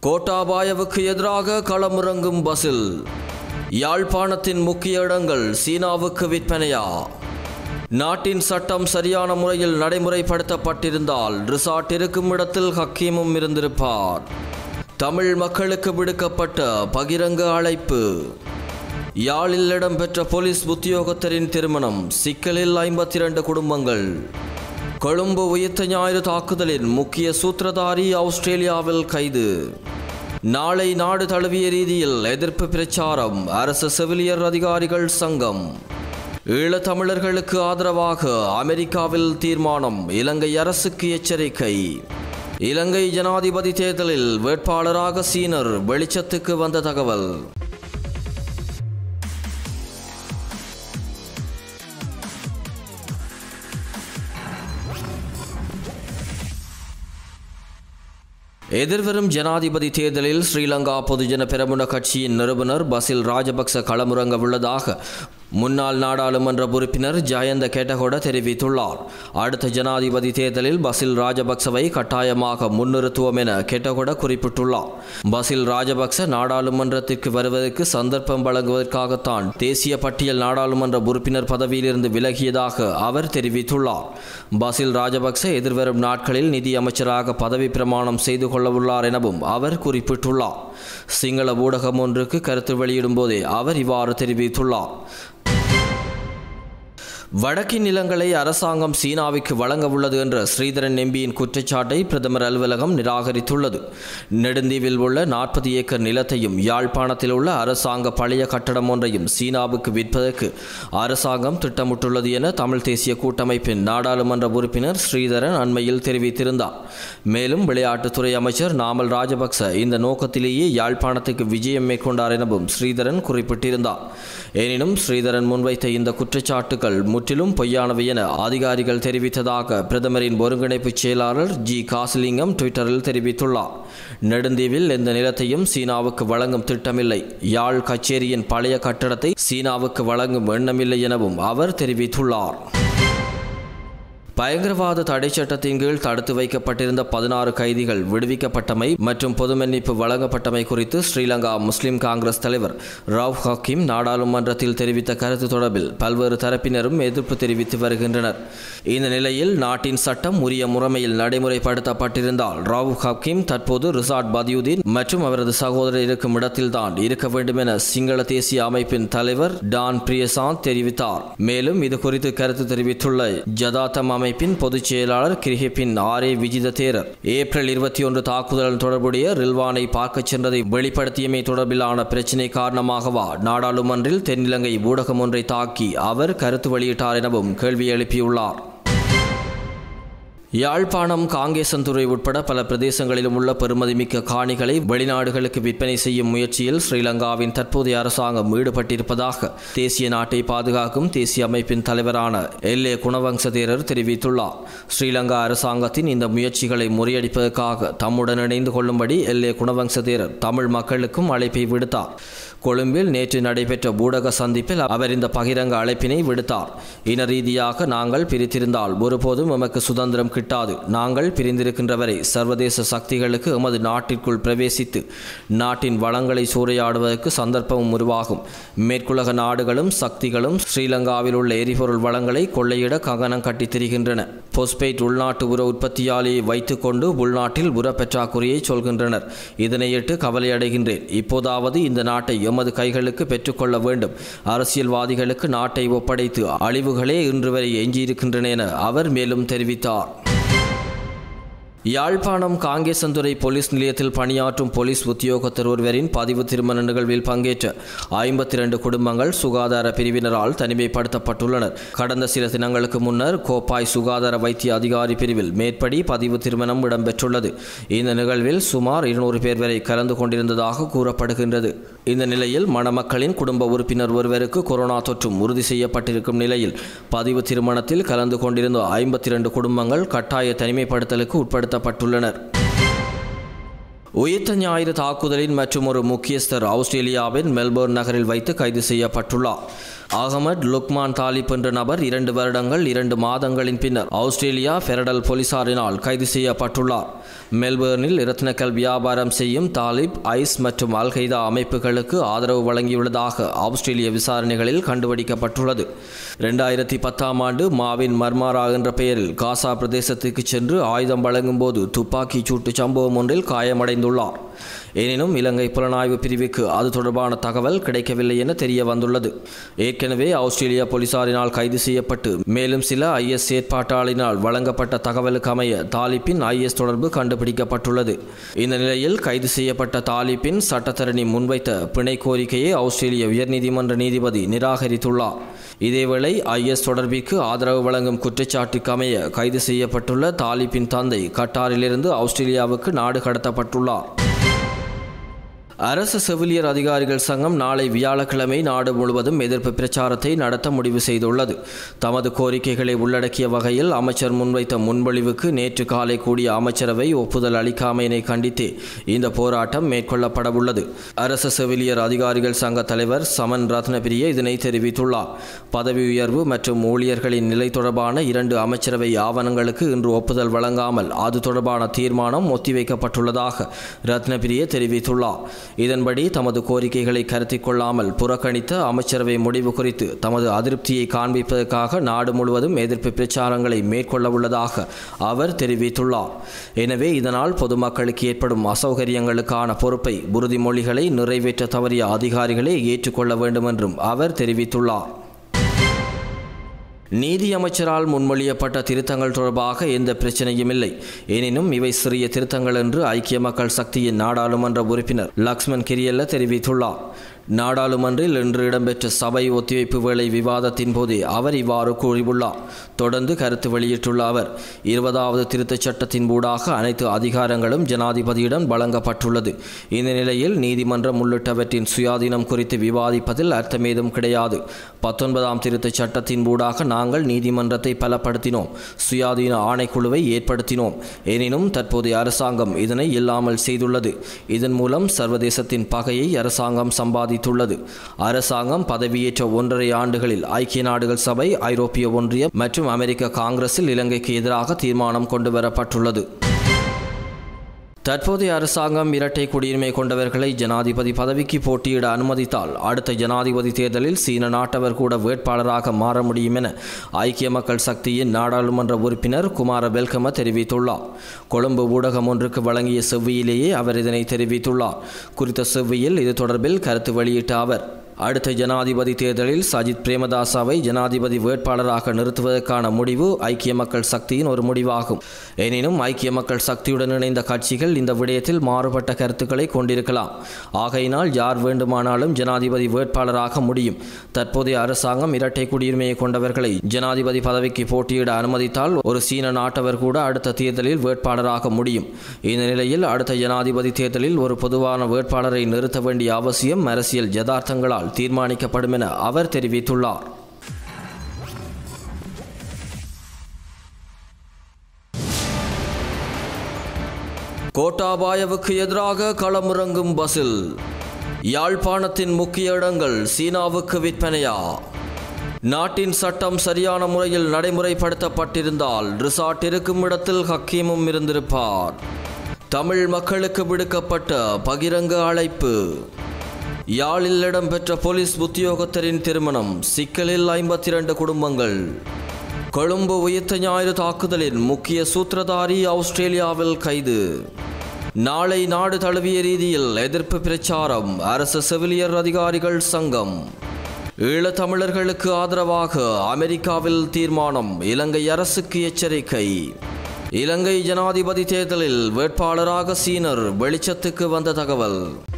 கோட்டாபாயவுக்கு எதிராக களமிறங்கும் பசில் யாழ்ப்பாணத்தின் முக்கிய இடங்கள் சீனாவுக்கு விற்பனையா நாட்டின் சட்டம் சரியான முறையில் நடைமுறைப்படுத்தப்பட்டிருந்தால் ரிசார்ட் இருக்கும் இடத்தில் ஹக்கீமும் இருந்திருப்பார் தமிழ் மக்களுக்கு விடுக்கப்பட்ட பகிரங்க அழைப்பு யாழில் இடம்பெற்ற போலீஸ் உத்தியோகத்தரின் திருமணம் சிக்கலில் ஐம்பத்தி இரண்டு குடும்பங்கள் கொழும்பு உயிர்த்த ஞாயிறு தாக்குதலின் முக்கிய சூத்திரதாரி ஆஸ்திரேலியாவில் கைது நாளை நாடு தழுவிய ரீதியில் எதிர்ப்பு பிரச்சாரம் அரசு செவிலியர் அதிகாரிகள் சங்கம் ஈழத்தமிழர்களுக்கு ஆதரவாக அமெரிக்காவில் தீர்மானம் இலங்கை அரசுக்கு எச்சரிக்கை இலங்கை ஜனாதிபதி தேர்தலில் வேட்பாளராக சீனர் வெளிச்சத்துக்கு வந்த தகவல் எதிர்வரும் ஜனாதிபதி தேர்தலில் ஸ்ரீலங்கா பொதுஜன பெரமுன கட்சியின் நிறுவனர் பசில் ராஜபக்ச களமுறங்க உள்ளதாக முன்னாள் நாடாளுமன்ற உறுப்பினர் ஜயந்த கேட்டகொட தெரிவித்துள்ளார் அடுத்த ஜனாதிபதி தேர்தலில் பசில் ராஜபக்சவை கட்டாயமாக முன்னிறுத்துவோம் என கேட்டகொட குறிப்பிட்டுள்ளார் பசில் ராஜபக்ச நாடாளுமன்றத்திற்கு வருவதற்கு சந்தர்ப்பம் வழங்குவதற்காகத்தான் தேசிய பட்டியல் நாடாளுமன்ற உறுப்பினர் பதவியிலிருந்து விலகியதாக அவர் தெரிவித்துள்ளார் பசில் ராஜபக்ச எதிர்வரும் நாட்களில் நிதி அமைச்சராக பதவி பிரமாணம் செய்து கொள்ளவுள்ளார் எனவும் அவர் குறிப்பிட்டுள்ளார் சிங்கள ஊடகம் ஒன்றுக்கு கருத்து வெளியிடும் போதே அவர் இவ்வாறு தெரிவித்துள்ளார் வடக்கின் நிலங்களை அரசாங்கம் சீனாவுக்கு வழங்க உள்ளது என்ற ஸ்ரீதரன் எம்பியின் குற்றச்சாட்டை பிரதமர் அலுவலகம் நிராகரித்துள்ளது நெடுந்தீவில் உள்ள நாற்பது ஏக்கர் நிலத்தையும் யாழ்ப்பாணத்தில் உள்ள அரசாங்க பழைய கட்டடம் ஒன்றையும் சீனாவுக்கு விற்பதற்கு அரசாங்கம் திட்டமிட்டுள்ளது என தமிழ் தேசிய கூட்டமைப்பின் நாடாளுமன்ற உறுப்பினர் ஸ்ரீதரன் அண்மையில் தெரிவித்திருந்தார் மேலும் விளையாட்டுத்துறை அமைச்சர் நாமல் ராஜபக்ச இந்த நோக்கத்திலேயே யாழ்ப்பாணத்துக்கு விஜயம் மேற்கொண்டார் எனவும் ஸ்ரீதரன் குறிப்பிட்டிருந்தார் எனினும் ஸ்ரீதரன் முன்வைத்த இந்த குற்றச்சாட்டுகள் முற்றிலும் பொய்யானவை என அதிகாரிகள் தெரிவித்ததாக பிரதமரின் ஒருங்கிணைப்பு செயலாளர் ஜி காசிலிங்கம் ட்விட்டரில் தெரிவித்துள்ளார் நெடுந்தீவில் எந்த நிலத்தையும் சீனாவுக்கு வழங்கும் திட்டமில்லை யாழ் கச்சேரியின் பழைய கட்டடத்தை சீனாவுக்கு வழங்கும் எண்ணமில்லை எனவும் அவர் தெரிவித்துள்ளார் பயங்கரவாத தடை சட்டத்தின் கீழ் தடுத்து வைக்கப்பட்டிருந்த பதினாறு கைதிகள் விடுவிக்கப்பட்டமை மற்றும் பொது மன்னிப்பு வழங்கப்பட்டமை குறித்து ஸ்ரீலங்கா முஸ்லிம் காங்கிரஸ் தலைவர் ராவ் ஹக்கீம் நாடாளுமன்றத்தில் தெரிவித்த கருத்து தொடர்பில் பல்வேறு தரப்பினரும் எதிர்ப்பு தெரிவித்து வருகின்றனர் இந்த நிலையில் நாட்டின் சட்டம் உரிய முறைமையில் நடைமுறைப்படுத்தப்பட்டிருந்தால் ராவ் ஹக்கீம் தற்போது ரிசார்ட் பதியுதீன் மற்றும் அவரது சகோதரர் இருக்கும் இடத்தில்தான் இருக்க வேண்டும் என சிங்கள தேசிய அமைப்பின் தலைவர் டான் பிரியசாந்த் தெரிவித்தார் மேலும் இது குறித்து கருத்து தெரிவித்துள்ள ஜதாத்தம் அமைப்பின் பொதுச் செயலாளர் கிரிஹிப்பின் ஆர் ஏ விஜித தேரர் ஏப்ரல் இருபத்தி ஒன்று தாக்குதலுடன் தொடர்புடைய ரில்வானை பார்க்கச் சென்றதை வெளிப்படுத்தியமை தொடர்பிலான பிரச்சினை காரணமாகவா நாடாளுமன்றில் தென்னிலங்கை ஊடகம் ஒன்றை தாக்கி அவர் கருத்து வெளியிட்டார் எனவும் கேள்வி எழுப்பியுள்ளார் யாழ்ப்பாணம் காங்கேசன்துறை உட்பட பல பிரதேசங்களிலும் உள்ள பெருமதிமிக்க காணிகளை வெளிநாடுகளுக்கு விற்பனை செய்யும் முயற்சியில் ஸ்ரீலங்காவின் தற்போதைய அரசாங்கம் ஈடுபட்டிருப்பதாக தேசிய நாட்டை பாதுகாக்கும் தேசிய அமைப்பின் தலைவரான எல் ஏ குணவங்ச தேரர் தெரிவித்துள்ளார் ஸ்ரீலங்கா அரசாங்கத்தின் இந்த முயற்சிகளை முறியடிப்பதற்காக தம்முடன் இணைந்து கொள்ளும்படி எல் ஏ குணவங்ச தேரர் தமிழ் மக்களுக்கும் அழைப்பை விடுத்தார் கொழும்பில் நேற்று நடைபெற்ற ஊடக சந்திப்பில் அவர் இந்த பகிரங்க அழைப்பினை விடுத்தார் இன ரீதியாக நாங்கள் பிரித்திருந்தால் ஒருபோதும் எமக்கு சுதந்திரம் கிட்டாது நாங்கள் பிரிந்திருக்கின்ற வரை சர்வதேச சக்திகளுக்கு எமது நாட்டிற்குள் பிரவேசித்து நாட்டின் வளங்களை சூறையாடுவதற்கு சந்தர்ப்பமும் உருவாகும் மேற்குலக நாடுகளும் சக்திகளும் ஸ்ரீலங்காவில் உள்ள எரிபொருள் வளங்களை கொள்ளையிட ககனம் கட்டித் திரிகின்றன பொஸ்பெய்ட் உள்நாட்டு உர உற்பத்தியாளியை வைத்துக்கொண்டு உள்நாட்டில் உர பற்றாக்குறையை சொல்கின்றனர் இதனையிட்டு கவலையடைகின்றேன் இப்போதாவது இந்த நாட்டை எமது கைகளுக்கு பெற்றுக்கொள்ள வேண்டும் அரசியல்வாதிகளுக்கு நாட்டை ஒப்படைத்து அழிவுகளே இன்று வரை எஞ்சியிருக்கின்றன என அவர் மேலும் தெரிவித்தார் யாழ்ப்பாணம் காங்கேசந்துறை போலீஸ் நிலையத்தில் பணியாற்றும் போலீஸ் உத்தியோகத்தர் ஒருவரின் பதிவு திருமண நிகழ்வில் பங்கேற்ற ஐம்பத்தி இரண்டு குடும்பங்கள் சுகாதார பிரிவினரால் தனிமைப்படுத்தப்பட்டுள்ளனர் கடந்த சில தினங்களுக்கு முன்னர் கோப்பாய் சுகாதார வைத்திய அதிகாரி பிரிவில் மேற்படி பதிவு திருமணம் இடம்பெற்றுள்ளது இந்த நிகழ்வில் சுமார் இருநூறு பேர் வரை கலந்து கொண்டிருந்ததாக கூறப்படுகின்றது இந்த நிலையில் மணமக்களின் குடும்ப உறுப்பினர் ஒருவருக்கு கொரோனா தொற்றும் உறுதி செய்யப்பட்டிருக்கும் நிலையில் பதிவு திருமணத்தில் கலந்து கொண்டிருந்த ஐம்பத்தி இரண்டு குடும்பங்கள் கட்டாய தனிமைப்படுத்தலுக்கு உட்படுத்தப்பட்டுள்ளனர் உயிர்த்த ஞாயிறு தாக்குதலின் மற்றும் ஒரு முக்கியஸ்தர் ஆஸ்திரேலியாவின் மெல்போர்ன் நகரில் வைத்து கைது செய்யப்பட்டுள்ளார் அகமட் லுக்மான் தாலிப் என்ற நபர் இரண்டு வருடங்கள் இரண்டு மாதங்களின் பின்னர் ஆஸ்திரேலியா ஃபெரடல் போலீசாரினால் கைது செய்யப்பட்டுள்ளார் மெல்பேர்னில் இரத்தினக்கல் வியாபாரம் செய்யும் தாலிப் ஐஸ் மற்றும் அல் கைதா அமைப்புகளுக்கு ஆதரவு வழங்கியுள்ளதாக ஆஸ்திரேலிய விசாரணைகளில் கண்டுபிடிக்கப்பட்டுள்ளது இரண்டாயிரத்தி பத்தாம் ஆண்டு மாவின் மர்மாரா என்ற பெயரில் காசா பிரதேசத்துக்கு சென்று ஆயுதம் வழங்கும் போது துப்பாக்கி சூட்டு சம்பவம் ஒன்றில் காயமடைந்துள்ளார் எனினும் இலங்கை புலனாய்வு பிரிவுக்கு அது தொடர்பான தகவல் கிடைக்கவில்லை என தெரிய வந்துள்ளது ஏற்கனவே ஆஸ்திரேலிய போலீசாரினால் கைது செய்யப்பட்டு மேலும் சில ஐஎஸ் செயற்பாட்டாளினால் வழங்கப்பட்ட தகவலுக்கு அமைய தாலிப்பின் ஐஎஸ் தொடர்பு கண்டுபிடிக்கப்பட்டுள்ளது இந்த நிலையில் கைது செய்யப்பட்ட தாலிப்பின் சட்டத்தரணி முன்வைத்த பிணை கோரிக்கையை ஆஸ்திரேலிய உயர்நீதிமன்ற நீதிபதி நிராகரித்துள்ளார் இதேவேளை ஐஎஸ் தொடர்பிற்கு ஆதரவு வழங்கும் குற்றச்சாட்டுக்கு அமைய கைது செய்யப்பட்டுள்ள தாலிப்பின் தந்தை கட்டாரிலிருந்து ஆஸ்திரேலியாவுக்கு நாடு கடத்தப்பட்டுள்ளார் அரசு செவிலியர் அதிகாரிகள் சங்கம் நாளை வியாழக்கிழமை நாடு முழுவதும் எதிர்ப்பு பிரச்சாரத்தை நடத்த முடிவு செய்துள்ளது தமது கோரிக்கைகளை உள்ளடக்கிய வகையில் அமைச்சர் முன்வைத்த முன்மொழிவுக்கு நேற்று காலை கூடிய அமைச்சரவை ஒப்புதல் அளிக்காமையினை கண்டித்தே இந்த போராட்டம் மேற்கொள்ளப்படவுள்ளது அரசு செவிலியர் அதிகாரிகள் சங்க தலைவர் சமன் ரத்னபிரிய இதனை தெரிவித்துள்ளார் பதவி உயர்வு மற்றும் ஊழியர்களின் நிலை தொடர்பான இரண்டு அமைச்சரவை ஆவணங்களுக்கு இன்று ஒப்புதல் வழங்காமல் அது தொடர்பான தீர்மானம் ஒத்திவைக்கப்பட்டுள்ளதாக ரத்னபிரிய தெரிவித்துள்ளார் இதன்படி தமது கோரிக்கைகளை கருத்தில் கொள்ளாமல் புறக்கணித்த அமைச்சரவை முடிவு குறித்து தமது அதிருப்தியை காண்பிப்பதற்காக நாடு முழுவதும் எதிர்ப்பு பிரச்சாரங்களை மேற்கொள்ள உள்ளதாக அவர் தெரிவித்துள்ளார் எனவே இதனால் பொதுமக்களுக்கு ஏற்படும் அசௌகரியங்களுக்கான பொறுப்பை உறுதிமொழிகளை நிறைவேற்ற தவறிய அதிகாரிகளே ஏற்றுக்கொள்ள வேண்டும் என்றும் அவர் தெரிவித்துள்ளார் நீதி அமைச்சரால் முன்மொழியப்பட்ட திருத்தங்கள் தொடர்பாக எந்த பிரச்சனையும் இல்லை எனினும் இவை சிறிய திருத்தங்கள் என்று ஐக்கிய மக்கள் சக்தியின் நாடாளுமன்ற உறுப்பினர் லக்ஷ்மன் கிரியல்ல தெரிவித்துள்ளார் நாடாளுமன்றில் இன்று இடம்பெற்ற சபை ஒத்திவைப்பு வேளை விவாதத்தின் போதே அவர் இவ்வாறு கூறியுள்ளார் தொடர்ந்து கருத்து வெளியிட்டுள்ள அவர் இருபதாவது திருத்தச் சட்டத்தின் ஊடாக அனைத்து அதிகாரங்களும் ஜனாதிபதியிடம் வழங்கப்பட்டுள்ளது இந்த நிலையில் நீதிமன்றம் உள்ளிட்டவற்றின் சுயாதீனம் குறித்து விவாதிப்பதில் அர்த்தமேதும் கிடையாது பத்தொன்பதாம் திருத்தச் சட்டத்தின் ஊடாக நாங்கள் நீதிமன்றத்தை பலப்படுத்தினோம் சுயாதீன ஆணைக்குழுவை ஏற்படுத்தினோம் எனினும் தற்போதைய அரசாங்கம் இதனை இல்லாமல் செய்துள்ளது இதன் மூலம் சர்வதேசத்தின் பகையை அரசாங்கம் சம்பாதி பாதித்துள்ளது அரசாங்கம் பதவியேற்ற ஒன்றரை ஆண்டுகளில் ஐக்கிய நாடுகள் சபை ஐரோப்பிய ஒன்றியம் மற்றும் அமெரிக்க காங்கிரஸில் இலங்கைக்கு எதிராக தீர்மானம் கொண்டுவரப்பட்டுள்ளது தற்போதைய அரசாங்கம் இரட்டை குடியுரிமை கொண்டவர்களை ஜனாதிபதி பதவிக்கு போட்டியிட அனுமதித்தால் அடுத்த ஜனாதிபதி தேர்தலில் சீன நாட்டவர் கூட வேட்பாளராக மாற முடியும் என ஐக்கிய மக்கள் சக்தியின் நாடாளுமன்ற உறுப்பினர் குமார வெல்கம தெரிவித்துள்ளார் கொழும்பு ஊடகம் ஒன்றுக்கு வழங்கிய செவ்வியிலேயே அவர் இதனை தெரிவித்துள்ளார் குறித்த செவ்வியில் இது தொடர்பில் கருத்து வெளியிட்ட அவர் அடுத்த ஜனாதிபதி தேர்தலில் சஜித் பிரேமதாசாவை ஜனாதிபதி வேட்பாளராக நிறுத்துவதற்கான முடிவு ஐக்கிய மக்கள் சக்தியின் ஒரு முடிவாகும் எனினும் ஐக்கிய மக்கள் சக்தியுடன் இணைந்த கட்சிகள் இந்த விடயத்தில் மாறுபட்ட கருத்துக்களை கொண்டிருக்கலாம் ஆகையினால் யார் வேண்டுமானாலும் ஜனாதிபதி வேட்பாளராக முடியும் தற்போதைய அரசாங்கம் இரட்டை குடியுரிமையை கொண்டவர்களை ஜனாதிபதி பதவிக்கு போட்டியிட அனுமதித்தால் ஒரு சீன நாட்டவர் கூட அடுத்த தேர்தலில் வேட்பாளராக முடியும் இந்த நிலையில் அடுத்த ஜனாதிபதி தேர்தலில் ஒரு பொதுவான வேட்பாளரை நிறுத்த வேண்டிய அவசியம் அரசியல் யதார்த்தங்களால் தீர்மானிக்கப்படும் என அவர் தெரிவித்துள்ளார் கோட்டாபாயவுக்கு எதிராக களமிறங்கும் பசில் யாழ்ப்பாணத்தின் முக்கிய இடங்கள் சீனாவுக்கு விற்பனையா நாட்டின் சட்டம் சரியான முறையில் நடைமுறைப்படுத்தப்பட்டிருந்தால் ரிசார்ட் இருக்கும் இடத்தில் ஹக்கீமும் இருந்திருப்பார் தமிழ் மக்களுக்கு விடுக்கப்பட்ட பகிரங்க அழைப்பு யாழில் இடம்பெற்ற போலீஸ் உத்தியோகத்தரின் திருமணம் சிக்கலில் ஐம்பத்தி இரண்டு குடும்பங்கள் கொழும்பு உயிர்த்த ஞாயிறு தாக்குதலின் முக்கிய சூத்திரதாரி ஆஸ்திரேலியாவில் கைது நாளை நாடு தழுவிய ரீதியில் எதிர்ப்பு பிரச்சாரம் அரசு செவிலியர் அதிகாரிகள் சங்கம் ஈழத்தமிழர்களுக்கு ஆதரவாக அமெரிக்காவில் தீர்மானம் இலங்கை அரசுக்கு எச்சரிக்கை இலங்கை ஜனாதிபதி தேர்தலில் வேட்பாளராக சீனர் வெளிச்சத்துக்கு வந்த தகவல்